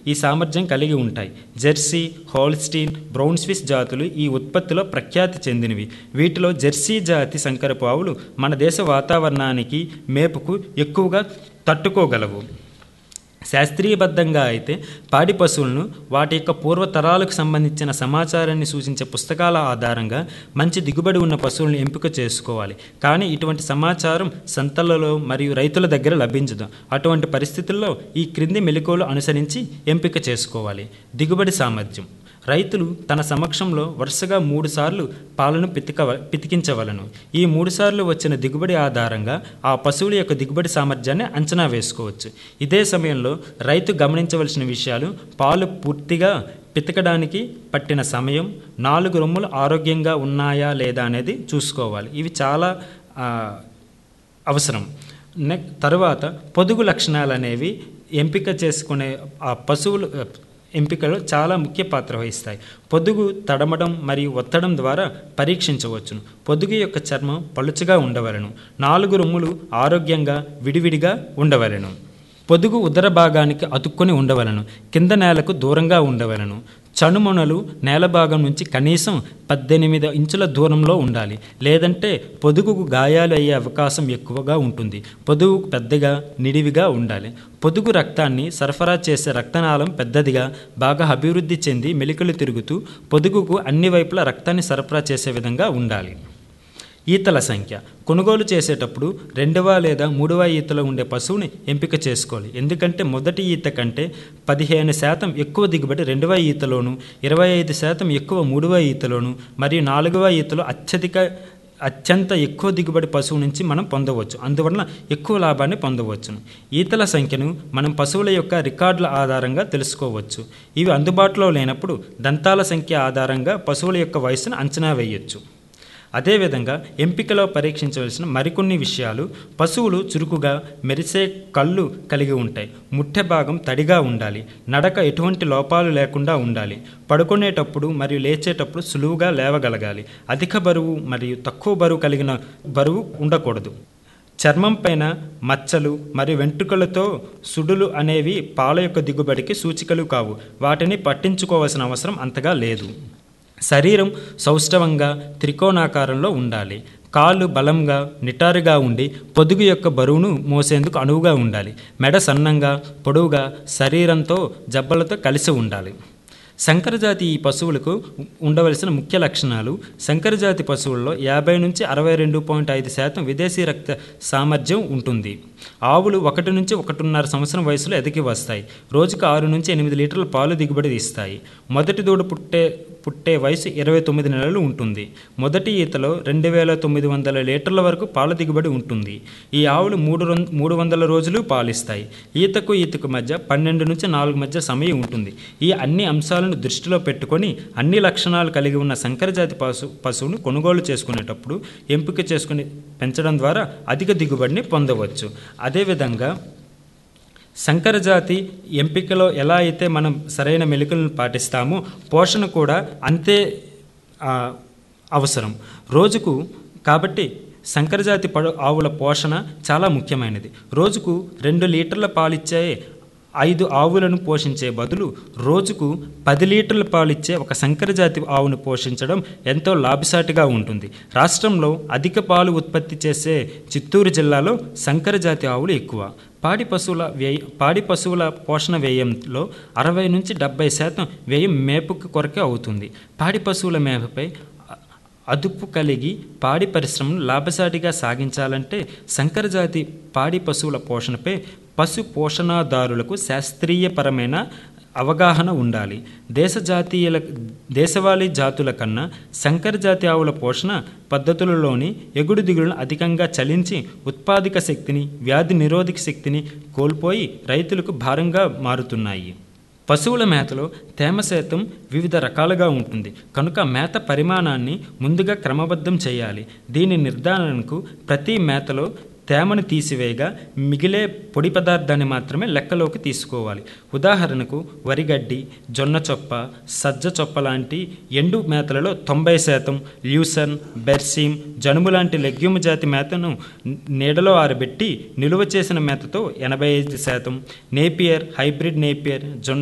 ఈ సామర్థ్యం కలిగి ఉంటాయి జెర్సీ హోల్స్టీన్ బ్రౌన్ స్విస్ జాతులు ఈ ఉత్పత్తిలో ప్రఖ్యాతి చెందినవి వీటిలో జెర్సీ జాతి సంకరపు ఆవులు మన దేశ వాతావరణానికి మేపుకు ఎక్కువగా తట్టుకోగలవు శాస్త్రీయబద్ధంగా అయితే పాడి పశువులను వాటి యొక్క పూర్వతరాలకు సంబంధించిన సమాచారాన్ని సూచించే పుస్తకాల ఆధారంగా మంచి దిగుబడి ఉన్న పశువులను ఎంపిక చేసుకోవాలి కానీ ఇటువంటి సమాచారం సంతలలో మరియు రైతుల దగ్గర లభించదు అటువంటి పరిస్థితుల్లో ఈ క్రింది మెలకువలు అనుసరించి ఎంపిక చేసుకోవాలి దిగుబడి సామర్థ్యం రైతులు తన సమక్షంలో వరుసగా మూడు సార్లు పాలను పితిక పితికించవలను ఈ మూడు సార్లు వచ్చిన దిగుబడి ఆధారంగా ఆ పశువుల యొక్క దిగుబడి సామర్థ్యాన్ని అంచనా వేసుకోవచ్చు ఇదే సమయంలో రైతు గమనించవలసిన విషయాలు పాలు పూర్తిగా పితకడానికి పట్టిన సమయం నాలుగు రొమ్ములు ఆరోగ్యంగా ఉన్నాయా లేదా అనేది చూసుకోవాలి ఇవి చాలా ఆ, అవసరం నెక్ తరువాత పొదుగు లక్షణాలు అనేవి ఎంపిక చేసుకునే ఆ పశువులు ఆ, ఎంపికలో చాలా ముఖ్య పాత్ర వహిస్తాయి పొదుగు తడమడం మరియు ఒత్తడం ద్వారా పరీక్షించవచ్చును పొదుగు యొక్క చర్మం పలుచగా ఉండవలను నాలుగు రొమ్ములు ఆరోగ్యంగా విడివిడిగా ఉండవలను పొదుగు ఉదర భాగానికి అతుక్కొని ఉండవలను కింద నేలకు దూరంగా ఉండవలను చనుమొనలు నేల భాగం నుంచి కనీసం పద్దెనిమిది ఇంచుల దూరంలో ఉండాలి లేదంటే పొదుగుకు గాయాలు అయ్యే అవకాశం ఎక్కువగా ఉంటుంది పొదుగు పెద్దగా నిడివిగా ఉండాలి పొదుగు రక్తాన్ని సరఫరా చేసే రక్తనాళం పెద్దదిగా బాగా అభివృద్ధి చెంది మెలికలు తిరుగుతూ పొదుగుకు అన్ని వైపులా రక్తాన్ని సరఫరా చేసే విధంగా ఉండాలి ఈతల సంఖ్య కొనుగోలు చేసేటప్పుడు రెండవ లేదా మూడవ ఈతలో ఉండే పశువుని ఎంపిక చేసుకోవాలి ఎందుకంటే మొదటి ఈత కంటే పదిహేను శాతం ఎక్కువ దిగుబడి రెండవ ఈతలోను ఇరవై ఐదు శాతం ఎక్కువ మూడవ ఈతలోను మరియు నాలుగవ ఈతలో అత్యధిక అత్యంత ఎక్కువ దిగుబడి పశువు నుంచి మనం పొందవచ్చు అందువలన ఎక్కువ లాభాన్ని పొందవచ్చును ఈతల సంఖ్యను మనం పశువుల యొక్క రికార్డుల ఆధారంగా తెలుసుకోవచ్చు ఇవి అందుబాటులో లేనప్పుడు దంతాల సంఖ్య ఆధారంగా పశువుల యొక్క వయసును అంచనా వేయొచ్చు అదేవిధంగా ఎంపికలో పరీక్షించవలసిన మరికొన్ని విషయాలు పశువులు చురుకుగా మెరిసే కళ్ళు కలిగి ఉంటాయి ముట్టె భాగం తడిగా ఉండాలి నడక ఎటువంటి లోపాలు లేకుండా ఉండాలి పడుకునేటప్పుడు మరియు లేచేటప్పుడు సులువుగా లేవగలగాలి అధిక బరువు మరియు తక్కువ బరువు కలిగిన బరువు ఉండకూడదు చర్మం పైన మచ్చలు మరియు వెంట్రుకలతో సుడులు అనేవి పాల యొక్క దిగుబడికి సూచికలు కావు వాటిని పట్టించుకోవాల్సిన అవసరం అంతగా లేదు శరీరం సౌష్ఠవంగా త్రికోణాకారంలో ఉండాలి కాళ్ళు బలంగా నిటారుగా ఉండి పొదుగు యొక్క బరువును మోసేందుకు అనువుగా ఉండాలి మెడ సన్నంగా పొడవుగా శరీరంతో జబ్బలతో కలిసి ఉండాలి సంకరజాతి ఈ పశువులకు ఉండవలసిన ముఖ్య లక్షణాలు సంకరజాతి పశువుల్లో యాభై నుంచి అరవై రెండు పాయింట్ ఐదు శాతం విదేశీ రక్త సామర్థ్యం ఉంటుంది ఆవులు ఒకటి నుంచి ఒకటిన్నర సంవత్సరం వయసులో ఎదిగి వస్తాయి రోజుకు ఆరు నుంచి ఎనిమిది లీటర్ల పాలు దిగుబడి ఇస్తాయి మొదటి దూడ పుట్టే పుట్టే వయసు ఇరవై తొమ్మిది నెలలు ఉంటుంది మొదటి ఈతలో రెండు వేల తొమ్మిది వందల లీటర్ల వరకు పాల దిగుబడి ఉంటుంది ఈ ఆవులు మూడు రొం- మూడు వందల రోజులు పాలిస్తాయి ఈతకు ఈతకు మధ్య పన్నెండు నుంచి నాలుగు మధ్య సమయం ఉంటుంది ఈ అన్ని అంశాలను దృష్టిలో పెట్టుకొని అన్ని లక్షణాలు కలిగి ఉన్న సంకరజాతి పశు పశువును కొనుగోలు చేసుకునేటప్పుడు ఎంపిక చేసుకుని పెంచడం ద్వారా అధిక దిగుబడిని పొందవచ్చు అదేవిధంగా సంకరజాతి ఎంపికలో ఎలా అయితే మనం సరైన మెలకులను పాటిస్తామో పోషణ కూడా అంతే ఆ, అవసరం రోజుకు కాబట్టి సంకరజాతి పడు ఆవుల పోషణ చాలా ముఖ్యమైనది రోజుకు రెండు లీటర్ల పాలిచ్చే ఐదు ఆవులను పోషించే బదులు రోజుకు పది లీటర్ల పాలిచ్చే ఒక సంకరజాతి ఆవును పోషించడం ఎంతో లాభసాటిగా ఉంటుంది రాష్ట్రంలో అధిక పాలు ఉత్పత్తి చేసే చిత్తూరు జిల్లాలో సంకరజాతి ఆవులు ఎక్కువ పాడి పశువుల వ్యయ పాడి పశువుల పోషణ వ్యయంలో అరవై నుంచి డెబ్బై శాతం వ్యయం మేపుకు కొరకే అవుతుంది పాడి పశువుల మేపపై అదుపు కలిగి పాడి పరిశ్రమను లాభసాటిగా సాగించాలంటే సంకరజాతి పాడి పశువుల పోషణపై పశు పోషణాదారులకు శాస్త్రీయపరమైన అవగాహన ఉండాలి దేశ జాతీయుల దేశవాళీ జాతుల కన్నా సంకర జాతి ఆవుల పోషణ పద్ధతులలోని ఎగుడు దిగుడును అధికంగా చలించి ఉత్పాదక శక్తిని వ్యాధి నిరోధక శక్తిని కోల్పోయి రైతులకు భారంగా మారుతున్నాయి పశువుల మేతలో తేమ శాతం వివిధ రకాలుగా ఉంటుంది కనుక మేత పరిమాణాన్ని ముందుగా క్రమబద్ధం చేయాలి దీని నిర్ధారణకు ప్రతి మేతలో తేమను తీసివేయగా మిగిలే పొడి పదార్థాన్ని మాత్రమే లెక్కలోకి తీసుకోవాలి ఉదాహరణకు వరిగడ్డి జొన్న చొప్ప సజ్జ చొప్ప లాంటి ఎండు మేతలలో తొంభై శాతం ల్యూసన్ బెర్సీమ్ జనుము లాంటి లెగ్యూమ్ జాతి మేతను నీడలో ఆరబెట్టి నిలువ చేసిన మేతతో ఎనభై ఐదు శాతం నేపియర్ హైబ్రిడ్ నేపియర్ జొన్న